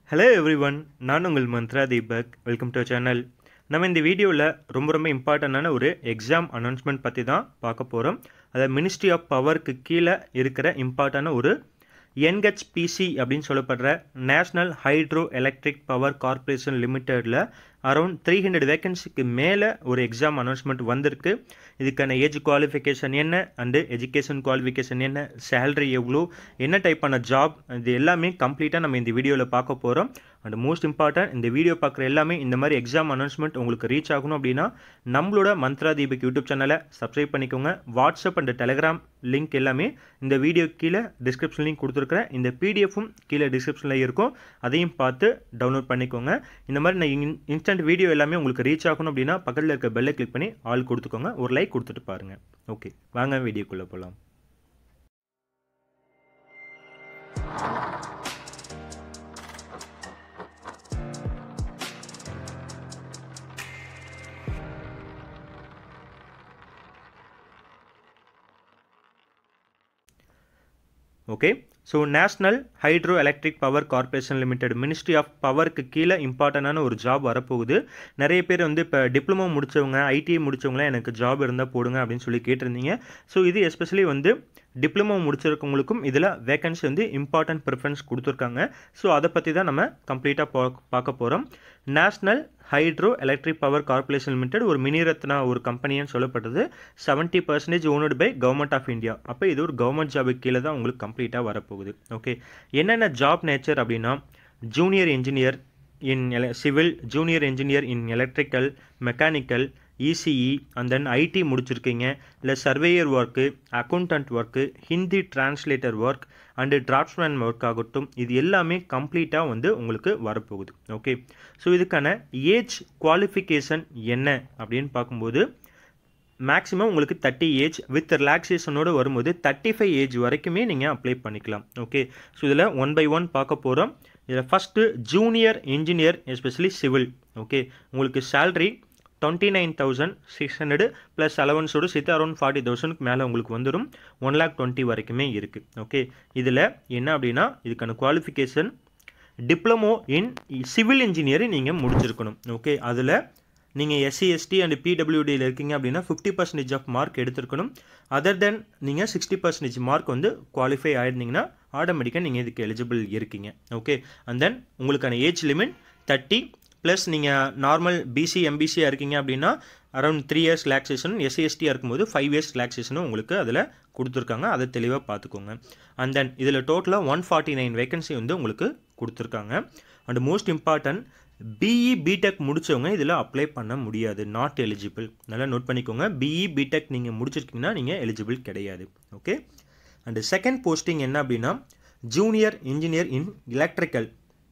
hello every everyone நான் உங்கள் Mantra Deepak welcome to channel நம்ம இந்த வீடியோவில் ரொம்ப ரொம்ப இம்பார்ட்டண்டான ஒரு எக்ஸாம் அனௌன்ஸ்மெண்ட் பற்றி தான் பார்க்க போகிறோம் அதை மினிஸ்ட்ரி ஆஃப் பவருக்கு கீழே இருக்கிற இம்பார்ட்டான ஒரு என்ஹெச்பிசி அப்படின்னு சொல்லப்படுற national hydro electric power corporation லிமிட்டடில் அரௌண்ட் த்ரீ ஹண்ட்ரட் வேகன்சிக்கு மேலே ஒரு எக்ஸாம் அனௌன்ஸ்மெண்ட் வந்திருக்கு இதுக்கான ஏஜ் குவாலிஃபிகேஷன் என்ன அண்டு எஜுகேஷன் குவாலிஃபிகேஷன் என்ன சேலரி எவ்வளோ என்ன டைப்பான ஜாப் இது எல்லாமே கம்ப்ளீட்டாக நம்ம இந்த வீடியோவில் பார்க்க போகிறோம் அண்ட் மோஸ்ட் இம்பார்ட்டன்ட் இந்த வீடியோ பார்க்குற எல்லாமே இந்த மாதிரி எக்ஸாம் அனௌன்ஸ்மெண்ட் உங்களுக்கு ரீச் ஆகணும் அப்படின்னா நம்மளோட மந்த்ரா தீபக் யூடியூப் சேனலை சப்ஸ்கிரைப் பண்ணிக்கோங்க வாட்ஸ்அப் அண்ட் டெலிகிராம் லிங்க் எல்லாமே இந்த வீடியோ கீழே டிஸ்கிரிப்ஷன் லிங்க் கொடுத்துருக்குறேன் இந்த பிடிஎஃப்பும் கீழே டிஸ்கிரிப்ஷனில் இருக்கும் அதையும் பார்த்து டவுன்லோட் பண்ணிக்கோங்க இந்த மாதிரி நான் இன்ஸ்டன்ட் வீடியோ எல்லாமே உங்களுக்கு ரீச் ஆகணும் அப்படின்னா பக்கத்தில் இருக்க பெல்லை கிளிக் பண்ணி ஆல் கொடுத்துக்கோங்க ஒரு லைக் கொடுத்துட்டு பாருங்கள் ஓகே வாங்க வீடியோக்குள்ளே போகலாம் okay so national hydro electric power corporation limited ministry of பவருக்கு கீழே இம்பார்ட்டண்டான ஒரு ஜாப் வரப்போகுது நிறைய பேர் வந்து இப்போ டிப்ளமோ முடித்தவங்க ஐடிஐ முடித்தவங்களாம் எனக்கு ஜாப் இருந்தால் போடுங்க அப்படின்னு சொல்லி கேட்டிருந்தீங்க ஸோ இது எஸ்பெஷலி வந்து டிப்ளமோ முடிச்சிருக்கவங்களுக்கும் இதில் வேகன்சி வந்து இம்பார்ட்டன்ட் ப்ரிஃபரன்ஸ் கொடுத்துருக்காங்க ஸோ அதை பற்றி தான் நம்ம கம்ப்ளீட்டாக பா பார்க்க போகிறோம் national hydro electric power corporation limited ஒரு மினிரத்னா ஒரு கம்பெனின்னு சொல்லப்பட்டது seventy percentage owned by government of India அப்போ இது ஒரு கவர்மெண்ட் ஜாபுக்கு கீழே தான் உங்களுக்கு கம்ப்ளீட்டாக வரப்போகுது ஓகே என்னென்ன ஜாப் நேச்சர் அப்படின்னா ஜூனியர் இன்ஜினியர் இன் எல civil junior engineer in electrical mechanical ECE and then IT முடிச்சிருக்கீங்க இல்லை surveyor work accountant work Hindi translator work and draftsman work ஆகட்டும் இது எல்லாமே கம்ப்ளீட்டாக வந்து உங்களுக்கு வரப்போகுது ஓகே ஸோ இதுக்கான ஏஜ் குவாலிஃபிகேஷன் என்ன அப்படின்னு பார்க்கும்போது மேக்ஸிமம் உங்களுக்கு தேர்ட்டி ஏஜ் வித் ரிலாக்ஸேஷனோடு வரும்போது தேர்ட்டி ஃபைவ் ஏஜ் வரைக்குமே நீங்கள் அப்ளை பண்ணிக்கலாம் ஓகே ஸோ இதில் ஒன் பை ஒன் பார்க்க போகிறோம் இதில் first junior engineer especially civil okay உங்களுக்கு salary twenty nine thousand six hundred plus அலவன்ஸோடு சேர்த்து அரௌண்ட் ஃபார்ட்டி தௌசண்ட்க்கு மேலே உங்களுக்கு வந்துடும் ஒன் லேக் டுவெண்ட்டி வரைக்குமே இருக்குது ஓகே இதில் என்ன அப்படின்னா இதுக்கான qualification diploma in civil engineering நீங்கள் முடிச்சிருக்கணும் ஓகே அதில் நீங்கள் எஸ்சி எஸ்டி அண்ட் பிடபிள்யூடியில் இருக்கீங்க அப்படின்னா ஃபிஃப்டி பர்சன்டேஜ் ஆஃப் மார்க் எடுத்துருக்கணும் அதர் தென் நீங்கள் சிக்ஸ்டி பர்சன்டேஜ் மார்க் வந்து குவாலிஃபை ஆயிருந்தீங்கன்னா ஆட்டோமேட்டிக்காக நீங்கள் இதுக்கு எலிஜிபிள் இருக்கீங்க ஓகே அண்ட் தென் உங்களுக்கான ஏஜ் லிமிட் தேர்ட்டி ப்ளஸ் நீங்கள் நார்மல் பிசி எம்பிசியாக இருக்கீங்க அப்படின்னா around three years relaxation SC எஸ்டியாக இருக்கும்போது ஃபைவ் இயர்ஸ் ரிலாக்ஸேஷனும் உங்களுக்கு அதில் கொடுத்துருக்காங்க அதை தெளிவாக பார்த்துக்கோங்க அண்ட் தென் இதில் டோட்டலாக ஒன் ஃபார்ட்டி நைன் வேகன்சி வந்து உங்களுக்கு கொடுத்துருக்காங்க and most important BE B Tech முடித்தவங்க இதில் அப்ளை பண்ண முடியாது நாட் எலிஜிபிள் நல்லா நோட் பண்ணிக்கோங்க பிஇ பிடெக் நீங்கள் முடிச்சிருக்கீங்கன்னா நீங்கள் எலிஜிபிள் கிடையாது ஓகே அண்டு செகண்ட் போஸ்டிங் என்ன அப்படின்னா junior engineer in electrical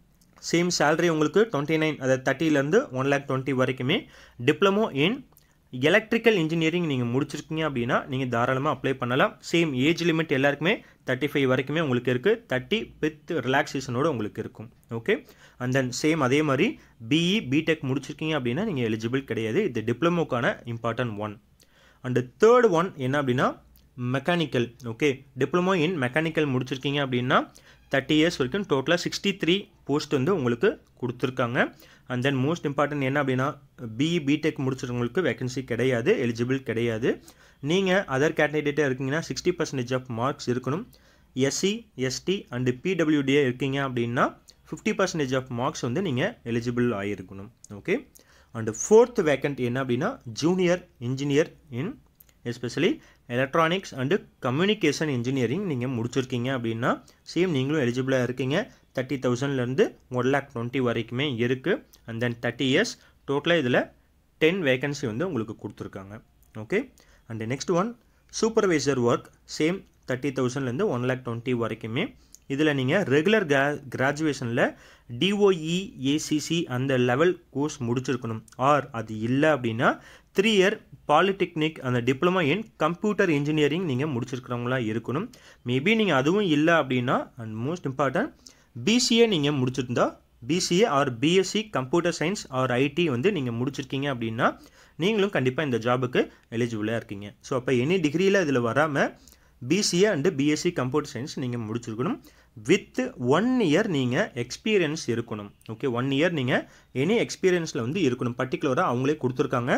same salary உங்களுக்கு டுவெண்ட்டி நைன் அதாவது தேர்ட்டிலேருந்து ஒன் லேக் டுவெண்ட்டி வரைக்குமே டிப்ளமோ இன் எலக்ட்ரிக்கல் இன்ஜினியரிங் நீங்கள் முடிச்சிருக்கீங்க அப்படின்னா நீங்கள் தாராளமாக அப்ளை பண்ணலாம் சேம் ஏஜ் லிமிட் எல்லாருக்குமே தேர்ட்டி ஃபைவ் வரைக்குமே உங்களுக்கு இருக்குது தேர்ட்டி வித் ரிலாக்ஸேஷனோடு உங்களுக்கு இருக்கும் ஓகே அண்ட் தென் சேம் அதே மாதிரி பிஇ பிடெக் முடிச்சிருக்கீங்க அப்படின்னா நீங்கள் எலிஜிபிள் கிடையாது இது டிப்ளமோக்கான important one and third one என்ன அப்படின்னா mechanical okay diploma in mechanical முடிச்சிருக்கீங்க அப்படின்னா தேர்ட்டி இயர்ஸ் வரைக்கும் டோட்டலாக சிக்ஸ்டி த்ரீ போஸ்ட் வந்து உங்களுக்கு கொடுத்துருக்காங்க அண்ட் தென் மோஸ்ட் இம்பார்ட்டன்ட் என்ன அப்படின்னா பிஇ பிடெக் முடிச்சிருக்கவங்களுக்கு வேகன்சி கிடையாது எலிஜிபிள் கிடையாது நீங்கள் அதர் கேண்டிடேட்டாக இருக்கீங்கன்னா சிக்ஸ்டி பர்சன்டேஜ் ஆஃப் மார்க்ஸ் இருக்கணும் எஸ்சி எஸ்டி அண்டு பிடபிள்யூடிஏ இருக்கீங்க அப்படின்னா ஃபிஃப்டி பர்சன்டேஜ் ஆஃப் மார்க்ஸ் வந்து நீங்கள் எலிஜிபிள் ஆகிருக்கணும் ஓகே அண்டு ஃபோர்த் வேக்கண்ட் என்ன அப்படின்னா junior engineer in especially electronics and communication engineering நீங்கள் முடிச்சிருக்கீங்க அப்படின்னா சேம் நீங்களும் எலிஜிபிளாக இருக்கீங்க தேர்ட்டி தௌசண்ட்லேருந்து ஒன் லேக் டுவெண்ட்டி வரைக்குமே இருக்குது அண்ட் தென் தேர்ட்டி இயர்ஸ் டோட்டலாக இதில் டென் வேகன்சி வந்து உங்களுக்கு கொடுத்துருக்காங்க okay and next one supervisor work same thirty தௌசண்ட்லேருந்து ஒன் லேக் டுவெண்ட்டி வரைக்குமே இதில் நீங்கள் ரெகுலர் கிரா கிராஜுவேஷனில் டிஓஇ ஏசிசி அந்த லெவல் கோர்ஸ் முடிச்சிருக்கணும் ஆர் அது இல்லை அப்படின்னா த்ரீ இயர் பாலிடெக்னிக் அந்த டிப்ளமா இன் கம்ப்யூட்டர் இன்ஜினியரிங் நீங்கள் முடிச்சிருக்கிறவங்களா இருக்கணும் மேபி நீங்கள் அதுவும் இல்லை அப்படின்னா அண்ட் மோஸ்ட் இம்பார்ட்டன்ட் பிசிஏ நீங்கள் முடிச்சிருந்தா BCA or BSc computer science or IT வந்து நீங்கள் முடிச்சிருக்கீங்க அப்படின்னா நீங்களும் கண்டிப்பாக இந்த ஜாபுக்கு எலிஜிபிளாக இருக்கீங்க ஸோ அப்போ எனி டிகிரியில் இதில் வராமல் BCA and BSc computer science நீங்கள் முடிச்சிருக்கணும் வித் ஒன் இயர் நீங்கள் எக்ஸ்பீரியன்ஸ் இருக்கணும் ஓகே ஒன் இயர் நீங்கள் எனி எக்ஸ்பீரியன்ஸில் வந்து இருக்கணும் பர்டிகுலராக அவங்களே கொடுத்துருக்காங்க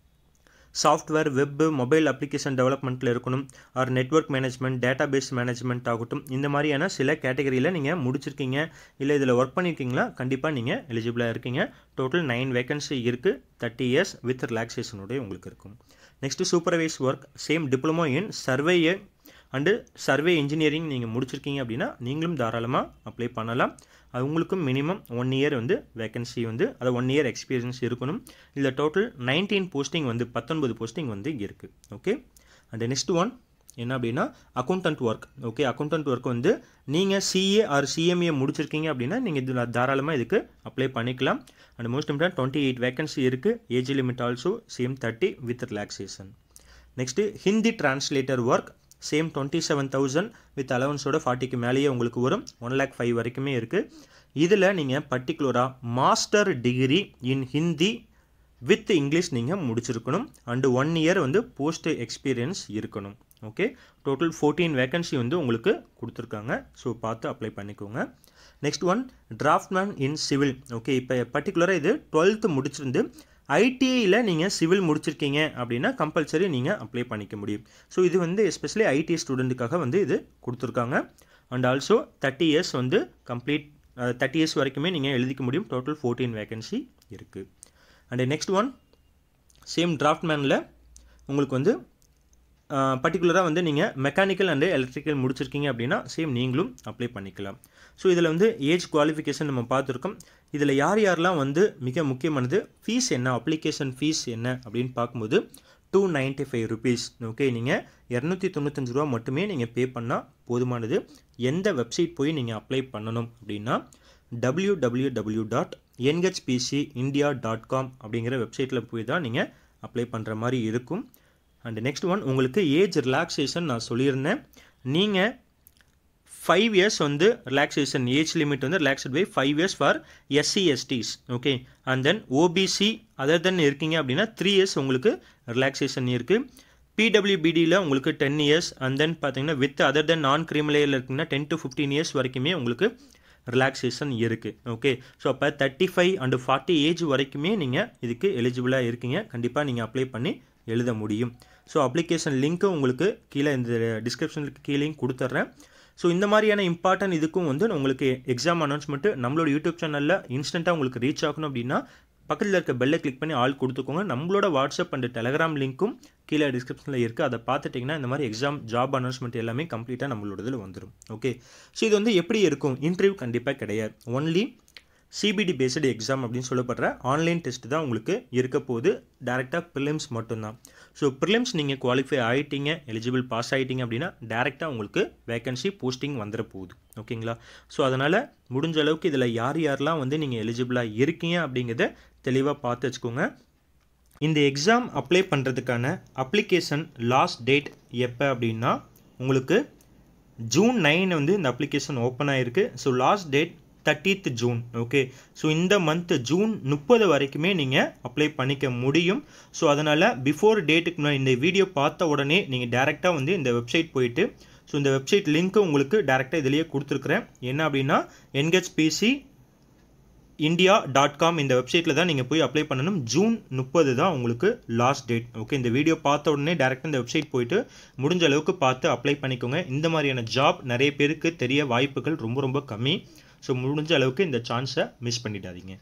சாஃப்ட்வேர் வெப் மொபைல் அப்ளிகேஷன் டெவலப்மெண்ட்டில் இருக்கணும் or network management database management ஆகட்டும் இந்த மாதிரியான சில கேட்டகரியில் நீங்கள் முடிச்சிருக்கீங்க இல்லை இதில் ஒர்க் பண்ணியிருக்கீங்களா கண்டிப்பாக நீங்கள் எலிஜிபிளாக இருக்கீங்க டோட்டல் நைன் வேகன்சி இருக்குது தேர்ட்டி இயர்ஸ் வித் ரிலாக்ஸேஷனோடய உங்களுக்கு இருக்கும் next supervise work same diploma in survey and survey engineering நீங்கள் முடிச்சிருக்கீங்க அப்படின்னா நீங்களும் தாராளமாக அப்ளை பண்ணலாம் அது உங்களுக்கும் மினிமம் ஒன் இயர் வந்து வேகன்சி வந்து அது ஒன் இயர் எக்ஸ்பீரியன்ஸ் இருக்கணும் இதில் டோட்டல் நைன்டீன் போஸ்டிங் வந்து பத்தொன்பது போஸ்டிங் வந்து இருக்குது ஓகே அண்ட் நெக்ஸ்ட் ஒன் என்ன அப்படின்னா accountant work okay accountant work வந்து நீங்கள் சிஏ ஆர் சிஎம்ஏ முடிச்சிருக்கீங்க அப்படின்னா நீங்கள் இதில் தாராளமாக இதுக்கு அப்ளை பண்ணிக்கலாம் and most important twenty eight vacancy இருக்குது age limit also same thirty with relaxation next Hindi translator work same twenty seven thousand with அலவன்ஸோட ஃபார்ட்டிக்கு மேலேயே உங்களுக்கு வரும் ஒன் லேக் ஃபைவ் வரைக்குமே இருக்குது இதில் நீங்கள் பர்டிகுலராக master degree in Hindi with English நீங்கள் முடிச்சிருக்கணும் அண்டு ஒன் இயர் வந்து போஸ்ட் எக்ஸ்பீரியன்ஸ் இருக்கணும் ஓகே டோட்டல் ஃபோர்டீன் வேகன்சி வந்து உங்களுக்கு கொடுத்துருக்காங்க ஸோ பார்த்து அப்ளை பண்ணிக்கோங்க next one draftsman in civil okay இப்போ பர்டிகுலராக இது டுவெல்த்து முடிச்சிருந்து ஐடிஐயில் நீங்கள் சிவில் முடிச்சிருக்கீங்க அப்படின்னா கம்பல்சரி நீங்கள் அப்ளை பண்ணிக்க முடியும் ஸோ இது வந்து எஸ்பெஷலி ஐடி ஸ்டூடெண்ட்டுக்காக வந்து இது கொடுத்துருக்காங்க அண்ட் ஆல்சோ தேர்ட்டி இயர்ஸ் வந்து கம்ப்ளீட் தேர்ட்டி இயர்ஸ் வரைக்குமே நீங்கள் எழுதிக்க முடியும் டோட்டல் ஃபோர்டீன் வேகன்சி இருக்குது அண்ட் நெக்ஸ்ட் ஒன் சேம் டிராஃப்ட்மேனில் உங்களுக்கு வந்து பர்டிகுலராக வந்து நீங்கள் மெக்கானிக்கல் அண்டு எலக்ட்ரிக்கல் முடிச்சிருக்கீங்க அப்படின்னா சேம் நீங்களும் அப்ளை பண்ணிக்கலாம் ஸோ இதில் வந்து ஏஜ் குவாலிஃபிகேஷன் நம்ம பார்த்துருக்கோம் இதில் யார் யாரெல்லாம் வந்து மிக முக்கியமானது ஃபீஸ் என்ன அப்ளிகேஷன் ஃபீஸ் என்ன அப்படின்னு பார்க்கும்போது two ninety five rupees okay நீங்கள் இரநூத்தி தொண்ணூத்தஞ்சு ரூபா மட்டுமே நீங்கள் பே பண்ணால் போதுமானது எந்த வெப்சைட் போய் நீங்கள் அப்ளை பண்ணணும் அப்படின்னா W W W dot NHPC India dot com அப்படிங்கிற வெப்சைட்டில் போய் தான் நீங்கள் அப்ளை பண்ணுற மாதிரி இருக்கும் அண்ட் நெக்ஸ்ட் ஒன் உங்களுக்கு ஏஜ் ரிலாக்ஸேஷன் நான் சொல்லியிருந்தேன் நீங்கள் ஃபைவ் இயர்ஸ் வந்து ரிலாக்ஸேஷன் ஏஜ் லிமிட் வந்து relaxed by five years for SC STs okay and then OBC other than இருக்கீங்க அப்படின்னா த்ரீ இயர்ஸ் உங்களுக்கு ரிலாக்ஸேஷன் இருக்குது பிடபிள்யூபிடியில் உங்களுக்கு டென் இயர்ஸ் அண்ட் தென் பார்த்தீங்கன்னா வித் அதர் தென் நான் கிரிமிலேயரில் இருக்குங்கன்னா டென் டு ஃபிஃப்டீன் இயர்ஸ் வரைக்குமே உங்களுக்கு ரிலாக்ஸேஷன் இருக்குது ஓகே ஸோ அப்போ thirty five and forty age வரைக்குமே நீங்கள் இதுக்கு எலிஜிபிளாக இருக்கீங்க கண்டிப்பாக நீங்கள் அப்ளை பண்ணி எழுத முடியும் ஸோ அப்ளிகேஷன் லிங்க்கு உங்களுக்கு கீழே இந்த டிஸ்கிரிப்ஷனுக்கு கீழேயும் கொடுத்துட்றேன் ஸோ இந்த மாதிரியான இம்பார்ட்டன்ட் இதுக்கும் வந்து உங்களுக்கு எக்ஸாம் அனௌன்ஸ்மெண்ட்டு நம்மளோட யூடியூப் சேனலில் இன்ஸ்டண்ட்டாக உங்களுக்கு ரீச் ஆகணும் அப்படின்னா பக்கத்தில் இருக்க பெல்லை கிளிக் பண்ணி ஆள் கொடுத்துக்கோங்க நம்மளோட வாட்ஸ்அப் அண்ட் டெலகிராம் லிங்க்கும் கீழே டிஸ்கிரிப்ஷனில் இருக்குது அதை பார்த்துட்டிங்கன்னா இந்த மாதிரி எக்ஸாம் ஜாப் அனௌன்ஸ்மெண்ட் எல்லாமே கம்ப்ளீட்டாக நம்மளோட இதில் வந்துடும் ஓகே ஸோ இது வந்து எப்படி இருக்கும் இன்டர்வியூ கண்டிப்பாக கிடையாது ஒன்லி சிபிடி பேஸ்டு எக்ஸாம் அப்படின்னு சொல்லப்படுற ஆன்லைன் டெஸ்ட் தான் உங்களுக்கு இருக்க போகுது டேரெக்டாக ப்ரிலிம்ஸ் மட்டும்தான் ஸோ ப்ரிலிம்ஸ் நீங்கள் குவாலிஃபை ஆகிட்டீங்க எலிஜிபிள் பாஸ் ஆகிட்டீங்க அப்படின்னா டேரெக்டாக உங்களுக்கு வேகன்சி போஸ்டிங் வந்துட போகுது ஓகேங்களா ஸோ அதனால் முடிஞ்ச அளவுக்கு இதில் யார் யாரெல்லாம் வந்து நீங்கள் எலிஜிபிளாக இருக்கீங்க அப்படிங்கிறத தெளிவாக பார்த்து வச்சுக்கோங்க இந்த எக்ஸாம் அப்ளை பண்ணுறதுக்கான அப்ளிகேஷன் லாஸ்ட் டேட் எப்போ அப்படின்னா உங்களுக்கு ஜூன் நைன் வந்து இந்த அப்ளிகேஷன் ஓப்பன் ஆகிருக்கு so last date thirtieth June okay so இந்த மந்த் ஜூன் முப்பது வரைக்குமே நீங்கள் அப்ளை பண்ணிக்க முடியும் ஸோ அதனால் பிஃபோர் டேட்டுக்கு முன்னாடி இந்த வீடியோ பார்த்த உடனே நீங்கள் டேரெக்டாக வந்து இந்த வெப்சைட் போயிட்டு ஸோ இந்த வெப்சைட் லிங்க்கு உங்களுக்கு டேரெக்டாக இதிலேயே கொடுத்துருக்குறேன் என்ன அப்படின்னா என்ஹெச்பிசி இந்தியா டாட் காம் இந்த வெப்சைட்டில் தான் நீங்கள் போய் அப்ளை பண்ணணும் ஜூன் முப்பது தான் உங்களுக்கு லாஸ்ட் டேட் ஓகே இந்த வீடியோ பார்த்த உடனே டேரெக்டாக இந்த வெப்சைட் போயிட்டு முடிஞ்ச அளவுக்கு பார்த்து அப்ளை பண்ணிக்கோங்க இந்த மாதிரியான ஜாப் நிறைய பேருக்கு தெரிய வாய்ப்புகள் ரொம்ப ரொம்ப கம்மி ஸோ முடிஞ்ச அளவுக்கு இந்த சான்ஸை மிஸ் பண்ணிடாதீங்க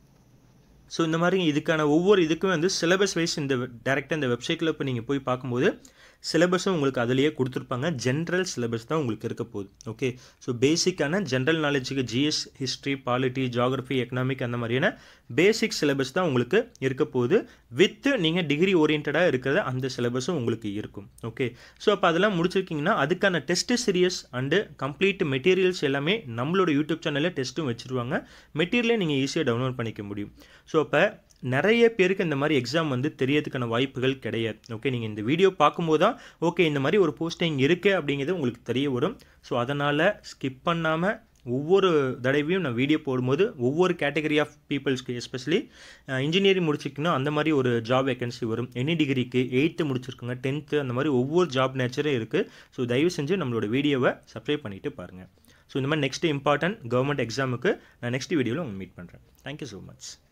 ஸோ இந்த மாதிரி இதுக்கான ஒவ்வொரு இதுக்கும் வந்து சிலபஸ் வைஸ் இந்த டேரெக்டாக இந்த வெப்சைட்டில் இப்போ நீங்கள் போய் பார்க்கும்போது சிலபஸும் உங்களுக்கு அதிலேயே கொடுத்துருப்பாங்க ஜென்ரல் சிலபஸ் தான் உங்களுக்கு இருக்க போகுது ஓகே ஸோ பேசிக்கான ஜென்ரல் நாலேஜுக்கு GS history polity geography economic அந்த மாதிரியான பேசிக் சிலபஸ் தான் உங்களுக்கு இருக்க போகுது வித்து நீங்கள் டிகிரி ஓரியன்டாக இருக்கிற அந்த சிலபஸும் உங்களுக்கு இருக்கும் ஓகே ஸோ அப்போ அதெல்லாம் முடிச்சிருக்கீங்கன்னா அதுக்கான test series and complete materials எல்லாமே நம்மளோட யூடியூப் சேனலில் டெஸ்ட்டும் வச்சுருவாங்க மெட்டீரியலே நீங்கள் ஈஸியாக டவுன்லோட் பண்ணிக்க முடியும் ஸோ அப்போ நிறைய பேருக்கு இந்த மாதிரி எக்ஸாம் வந்து தெரியறதுக்கான வாய்ப்புகள் கிடையாது ஓகே நீங்கள் இந்த வீடியோ பார்க்கும்போது தான் ஓகே இந்த மாதிரி ஒரு போஸ்டிங் இருக்குது அப்படிங்கிறது உங்களுக்கு தெரிய வரும் ஸோ அதனால் ஸ்கிப் பண்ணாமல் ஒவ்வொரு தடவையும் நான் வீடியோ போடும்போது ஒவ்வொரு கேட்டகரி ஆஃப் பீப்புள்ஸ்க்கு எஸ்பெஷலி இன்ஜினியரிங் முடிச்சிக்கணும் அந்த மாதிரி ஒரு ஜாப் வேகன்சி வரும் எனி டிகிரிக்கு எயித்து முடிச்சிருக்கோங்க டென்த்து அந்த மாதிரி ஒவ்வொரு ஜாப் நேச்சரும் இருக்குது ஸோ தயவு செஞ்சு நம்மளோட வீடியோவை சப்ஸ்கிரைப் பண்ணிவிட்டு பாருங்கள் ஸோ இந்த மாதிரி நெக்ஸ்ட் இம்பார்ட்டன்ட் கவர்மெண்ட் எக்ஸாமுக்கு நான் நெக்ஸ்ட் வீடியோவில் உங்களை மீட் பண்ணுறேன் தேங்க்யூ ஸோ மச்